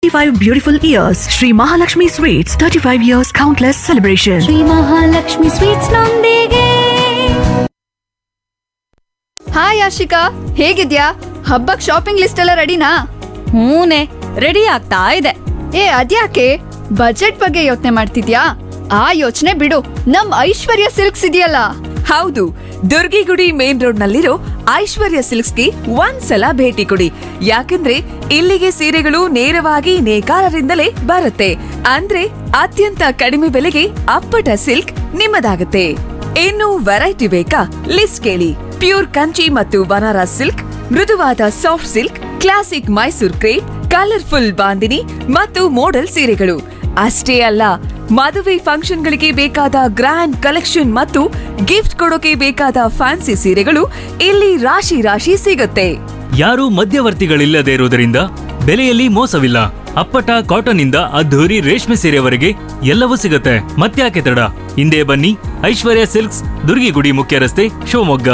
25 beautiful years. Sri Mahalakshmi Sweets, 35 years countless celebration. Shri Mahalakshmi sweets ನೊಂದಿಗೆ hi Ashika ಹೇಗಿದ್ಯಾ ಹಬ್ಬಕ್ shopping list ಎಲ್ಲ ರೆಡಿನಾ ಹೂನೆ ರೆಡಿ ಆಗ್ತಾ ಇದೆ ಏ ಅದ್ಯಾಕೆ ಬಜೆಟ್ ಬಗ್ಗೆ ಯೋಚನೆ ಮಾಡ್ತಿದ್ಯಾ ಆ ಯೋಚನೆ ಬಿಡು ನಮ್ ಐಶ್ವರ್ಯ ಸಿಲ್ಕ್ಸ್ ಇದೆಯಲ್ಲ ಹೌದು ದುರ್ಗಿಗುಡಿ ಮೇನ್ ರೋಡ್ ನಲ್ಲಿರೋ ಐಶ್ವರ್ಯ ಸಿಲ್ಕ್ಸ್ಗೆ ಒಂದ್ಸಲ ಭೇಟಿ ಕೊಡಿ ಯಾಕಂದ್ರೆ ಇಲ್ಲಿಗೆ ಸೀರೆಗಳು ನೇರವಾಗಿ ನೇಕಾರರಿಂದಲೇ ಬರುತ್ತೆ ಅಂದ್ರೆ ಅತ್ಯಂತ ಕಡಿಮೆ ಬೆಲೆಗೆ ಅಪ್ಪಟ ಸಿಲ್ಕ್ ನಿಮ್ಮದಾಗುತ್ತೆ ಇನ್ನು ವೆರೈಟಿ ಬೇಕಾ ಲಿಸ್ಟ್ ಕೇಳಿ ಪ್ಯೂರ್ ಕಂಚಿ ಮತ್ತು ಬನಾರಸ್ ಸಿಲ್ಕ್ ಮೃದುವಾದ soft silk classic Mysore crepe colourful bandhani ಮತ್ತು ಮೋಡಲ್ ಸೀರೆಗಳು ಅಷ್ಟೇ ಅಲ್ಲ ಮದುವೆ ಫಂಕ್ಷನ್ಗಳಿಗೆ ಬೇಕಾದ ಗ್ರ್ಯಾಂಡ್ ಕಲೆಕ್ಷನ್ ಮತ್ತು ಗಿಫ್ಟ್ ಕೊಡೋಕೆ ಬೇಕಾದ ಫ್ಯಾನ್ಸಿ ಸೀರೆಗಳು ಇಲ್ಲಿ ರಾಶಿ ರಾಶಿ ಸಿಗುತ್ತೆ ಯಾರೂ ಮಧ್ಯವರ್ತಿಗಳಿಲ್ಲದೆ ಇರುವುದರಿಂದ ಬೆಲೆಯಲ್ಲಿ ಮೋಸವಿಲ್ಲ ಅಪ್ಪಟ ಕಾಟನ್ ಇಂದ ಅದ್ಧೂರಿ ರೇಷ್ಮೆ ಸೀರೆವರೆಗೆ ಎಲ್ಲವೂ ಸಿಗುತ್ತೆ ಮತ್ತ್ಯಾಕೆ ತಡ ಹಿಂದೆ ಬನ್ನಿ ಐಶ್ವರ್ಯ ಸಿಲ್ಕ್ಸ್ ದುರ್ಗಿಗುಡಿ ಮುಖ್ಯ ರಸ್ತೆ ಶಿವಮೊಗ್ಗ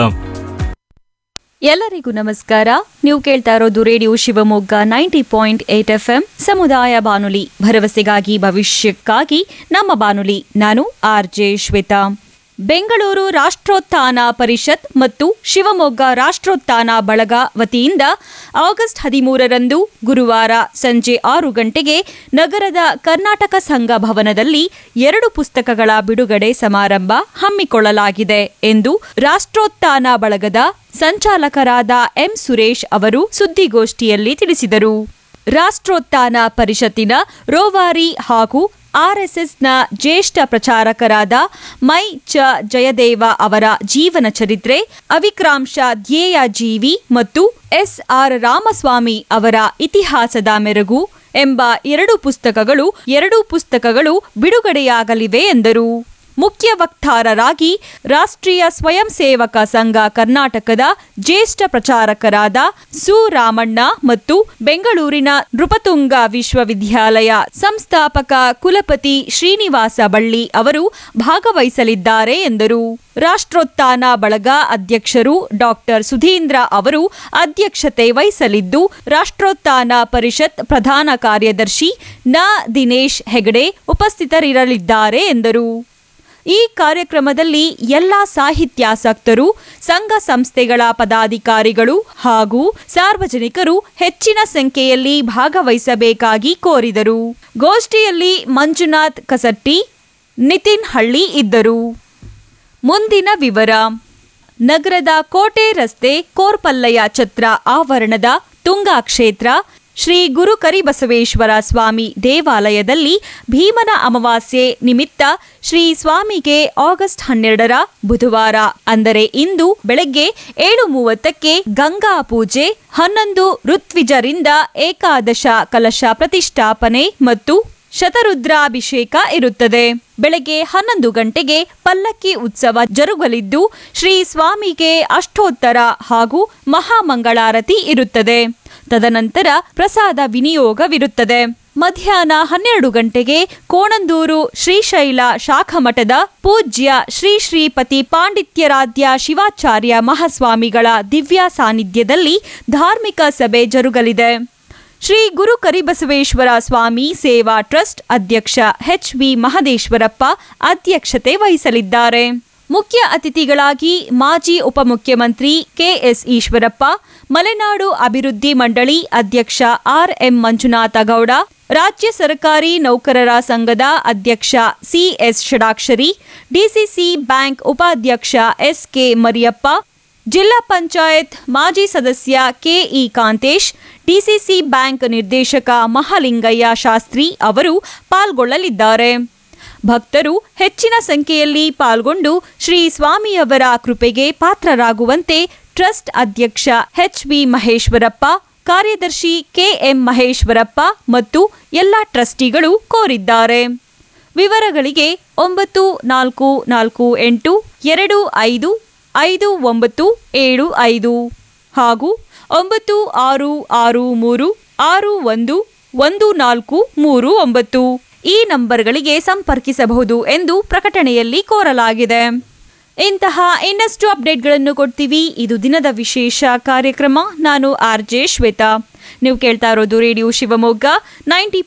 ಎಲ್ಲರಿಗೂ ನಮಸ್ಕಾರ ನೀವು ಕೇಳ್ತಾ ಇರೋದು radio Shivamogga ninety point eight F M ಸಮುದಾಯ ಬಾನುಲಿ ಭರವಸೆಗಾಗಿ ಭವಿಷ್ಯಕ್ಕಾಗಿ ನಮ್ಮ ಬಾನುಲಿ ನಾನು ಆರ್ ಜೆ ಶ್ವೇತಾ ಬೆಂಗಳೂರು ರಾಷ್ಟ್ರೋತ್ಥಾನ ಪರಿಷತ್ ಮತ್ತು ಶಿವಮೊಗ್ಗ ರಾಷ್ಟ್ರೋತ್ಥಾನ ಬಳಗ ವತಿಯಿಂದ ಆಗಸ್ಟ್ ಹದಿಮೂರರಂದು ಗುರುವಾರ ಸಂಜೆ ಆರು ಗಂಟೆಗೆ ನಗರದ ಕರ್ನಾಟಕ ಸಂಘ ಭವನದಲ್ಲಿ ಎರಡು ಪುಸ್ತಕಗಳ ಬಿಡುಗಡೆ ಸಮಾರಂಭ ಹಮ್ಮಿಕೊಳ್ಳಲಾಗಿದೆ ಎಂದು ರಾಷ್ಟ್ರೋತ್ಥಾನ ಬಳಗದ ಸಂಚಾಲಕರಾದ ಎಂ ಸುರೇಶ್ ಅವರು ಸುದ್ದಿಗೋಷ್ಠಿಯಲ್ಲಿ ತಿಳಿಸಿದರು ರಾಷ್ಟ್ರೋತ್ಥಾನ ಪರಿಷತ್ತಿನ ರೋವಾರಿ ಹಾಗೂ ಆರ್ಎಸ್ಎಸ್ನ ಜ್ಯೇಷ್ಠ ಪ್ರಚಾರಕರಾದ ಮೈ ಚ ಜಯದೇವ ಅವರ ಜೀವನ ಚರಿತ್ರೆ ಅವಿಕ್ರಾಂಶ ಧ್ಯೇಯ ಜೀವಿ ಮತ್ತು ಎಸ್ ಆರ್ ರಾಮಸ್ವಾಮಿ ಅವರ ಇತಿಹಾಸದ ಮೆರುಗು ಎಂಬ ಎರಡು ಪುಸ್ತಕಗಳು ಎರಡೂ ಪುಸ್ತಕಗಳು ಬಿಡುಗಡೆಯಾಗಲಿವೆ ಎಂದರು ಮುಖ್ಯ ವಕ್ತಾರರಾಗಿ ರಾಷ್ಟ್ರೀಯ ಸ್ವಯಂ ಸೇವಕ ಸಂಘ ಕರ್ನಾಟಕದ ಜ್ಯೇಷ್ಠ ಪ್ರಚಾರಕರಾದ ಸು ರಾಮಣ್ಣ ಮತ್ತು ಬೆಂಗಳೂರಿನ ನೃಪತುಂಗ ವಿಶ್ವವಿದ್ಯಾಲಯ ಸಂಸ್ಥಾಪಕ ಕುಲಪತಿ ಶ್ರೀನಿವಾಸ ಬಳ್ಳಿ ಅವರು ಭಾಗವಹಿಸಲಿದ್ದಾರೆ ಎಂದರು ರಾಷ್ಟ್ರೋತ್ಥಾನ ಬಳಗ ಅಧ್ಯಕ್ಷರು ಡಾಕ್ಟರ್ ಸುಧೀಂದ್ರ ಅವರು ಅಧ್ಯಕ್ಷತೆ ವಹಿಸಲಿದ್ದು ರಾಷ್ಟ್ರೋತ್ಥಾನ ಪರಿಷತ್ ಪ್ರಧಾನ ಕಾರ್ಯದರ್ಶಿ ನ ದಿನೇಶ್ ಹೆಗಡೆ ಉಪಸ್ಥಿತರಿರಲಿದ್ದಾರೆ ಎಂದರು ಈ ಕಾರ್ಯಕ್ರಮದಲ್ಲಿ ಎಲ್ಲಾ ಸಾಹಿತ್ಯಾಸಕ್ತರು ಸಂಘ ಸಂಸ್ಥೆಗಳ ಪದಾಧಿಕಾರಿಗಳು ಹಾಗೂ ಸಾರ್ವಜನಿಕರು ಹೆಚ್ಚಿನ ಸಂಖ್ಯೆಯಲ್ಲಿ ಭಾಗವಹಿಸಬೇಕಾಗಿ ಕೋರಿದರು ಗೋಷ್ಠಿಯಲ್ಲಿ ಮಂಜುನಾಥ್ ಕಸಟ್ಟಿ ನಿತಿನ್ ಹಳ್ಳಿ ಇದ್ದರು ಮುಂದಿನ ವಿವರ ನಗರದ ಕೋಟೆ ರಸ್ತೆ ಕೋರ್ಪಲ್ಲಯ್ಯ ಛತ್ರ ಆವರಣದ ತುಂಗಾ ಕ್ಷೇತ್ರ ಶ್ರೀ ಗುರು ಕರಿಬಸವೇಶ್ವರ ಸ್ವಾಮಿ ದೇವಾಲಯದಲ್ಲಿ ಭೀಮನ ಅಮಾವಾಸ್ಯೆ ನಿಮಿತ್ತ ಶ್ರೀ ಸ್ವಾಮಿಗೆ ಆಗಸ್ಟ್ ಹನ್ನೆರಡರ ಬುಧವಾರ ಅಂದರೆ ಇಂದು ಬೆಳಗ್ಗೆ ಏಳು ಮೂವತ್ತಕ್ಕೆ ಗಂಗಾ ಪೂಜೆ ಹನ್ನೊಂದು ಋತ್ವಿಜರಿಂದ ಏಕಾದಶ ಕಲಶ ಪ್ರತಿಷ್ಠಾಪನೆ ಮತ್ತು ಶತರುದ್ರಾಭಿಷೇಕ ಇರುತ್ತದೆ ಬೆಳಗ್ಗೆ ಹನ್ನೊಂದು ಗಂಟೆಗೆ ಪಲ್ಲಕ್ಕಿ ಉತ್ಸವ ಜರುಗಲಿದ್ದು ಶ್ರೀ ಸ್ವಾಮಿಗೆ ಅಷ್ಟೋತ್ತರ ಹಾಗೂ ಮಹಾಮಂಗಳಾರತಿ ಇರುತ್ತದೆ ತದನಂತರ ಪ್ರಸಾದ ವಿನಿಯೋಗವಿರುತ್ತದೆ ಮಧ್ಯಾಹ್ನ ಹನ್ನೆರಡು ಗಂಟೆಗೆ ಕೋಣಂದೂರು ಶ್ರೀಶೈಲ ಶಾಖಮಠದ ಪೂಜ್ಯ ಶ್ರೀ ಶ್ರೀಪತಿ ಪಾಂಡಿತ್ಯರಾಧ್ಯ ಶಿವಾಚಾರ್ಯ ಮಹಾಸ್ವಾಮಿಗಳ ದಿವ್ಯ ಸಾನ್ನಿಧ್ಯದಲ್ಲಿ ಧಾರ್ಮಿಕ ಸಭೆ ಜರುಗಲಿದೆ ಶ್ರೀ ಗುರು ಕರಿಬಸವೇಶ್ವರ ಸ್ವಾಮಿ ಸೇವಾ ಟ್ರಸ್ಟ್ ಅಧ್ಯಕ್ಷ ಎಚ್ ವಿ ಮಹದೇಶ್ವರಪ್ಪ ಅಧ್ಯಕ್ಷತೆ ವಹಿಸಲಿದ್ದಾರೆ ಮುಖ್ಯ ಅತಿಥಿಗಳಾಗಿ ಮಾಜಿ ಉಪಮುಖ್ಯಮಂತ್ರಿ ಕೆಎಸ್ ಈಶ್ವರಪ್ಪ ಮಲೆನಾಡು ಅಭಿವೃದ್ಧಿ ಮಂಡಳಿ ಅಧ್ಯಕ್ಷ ಆರ್ ಎಂ ಮಂಜುನಾಥ ಗೌಡ ರಾಜ್ಯ ಸರ್ಕಾರಿ ನೌಕರರ ಸಂಘದ ಅಧ್ಯಕ್ಷ ಸಿಎಸ್ ಷಡಾಕ್ಷರಿ ಡಿಸಿಸಿ ಬ್ಯಾಂಕ್ ಉಪಾಧ್ಯಕ್ಷ ಎಸ್ಕೆ ಮರಿಯಪ್ಪ ಜಿಲ್ಲಾ ಪಂಚಾಯತ್ ಮಾಜಿ ಸದಸ್ಯ ಕೆಇ ಕಾಂತೇಶ್ ಡಿಸಿಸಿ ಬ್ಯಾಂಕ್ ನಿರ್ದೇಶಕ ಮಹಾಲಿಂಗಯ್ಯ ಶಾಸ್ತ್ರಿ ಅವರು ಪಾಲ್ಗೊಳ್ಳಲಿದ್ದಾರೆ ಭಕ್ತರು ಹೆಚ್ಚಿನ ಸಂಖ್ಯೆಯಲ್ಲಿ ಪಾಲ್ಗೊಂಡು ಶ್ರೀ ಸ್ವಾಮಿಯವರ ಕೃಪೆಗೆ ಪಾತ್ರರಾಗುವಂತೆ ಟ್ರಸ್ಟ್ ಅಧ್ಯಕ್ಷ ಎಚ್ ವಿ ಮಹೇಶ್ವರಪ್ಪ ಕಾರ್ಯದರ್ಶಿ ಕೆಎಂ ಮಹೇಶ್ವರಪ್ಪ ಮತ್ತು ಎಲ್ಲ ಟ್ರಸ್ಟಿಗಳು ಕೋರಿದ್ದಾರೆ ವಿವರಗಳಿಗೆ ಒಂಬತ್ತು ನಾಲ್ಕು ನಾಲ್ಕು ಎಂಟು ಎರಡು ಐದು ಐದು ಒಂಬತ್ತು ಏಳು ಐದು ಹಾಗೂ ಒಂಬತ್ತು ಆರು ಆರು ಮೂರು ಆರು ಒಂದು ಒಂದು ನಾಲ್ಕು ಮೂರು ಒಂಬತ್ತು ಈ ನಂಬರ್ಗಳಿಗೆ ಸಂಪರ್ಕಿಸಬಹುದು ಎಂದು ಪ್ರಕಟಣೆಯಲ್ಲಿ ಕೋರಲಾಗಿದೆ ಇಂತಹ ಇನ್ನಷ್ಟು ಅಪ್ಡೇಟ್ಗಳನ್ನು ಕೊಡ್ತೀವಿ ಇದು ದಿನದ ವಿಶೇಷ ಕಾರ್ಯಕ್ರಮ ನಾನು ಆರ್ ಜೆ ಶ್ವೇತಾ ನೀವು ಕೇಳ್ತಾ ಇರೋದು ರೇಡಿಯೋ ಶಿವಮೊಗ್ಗ ನೈಂಟಿ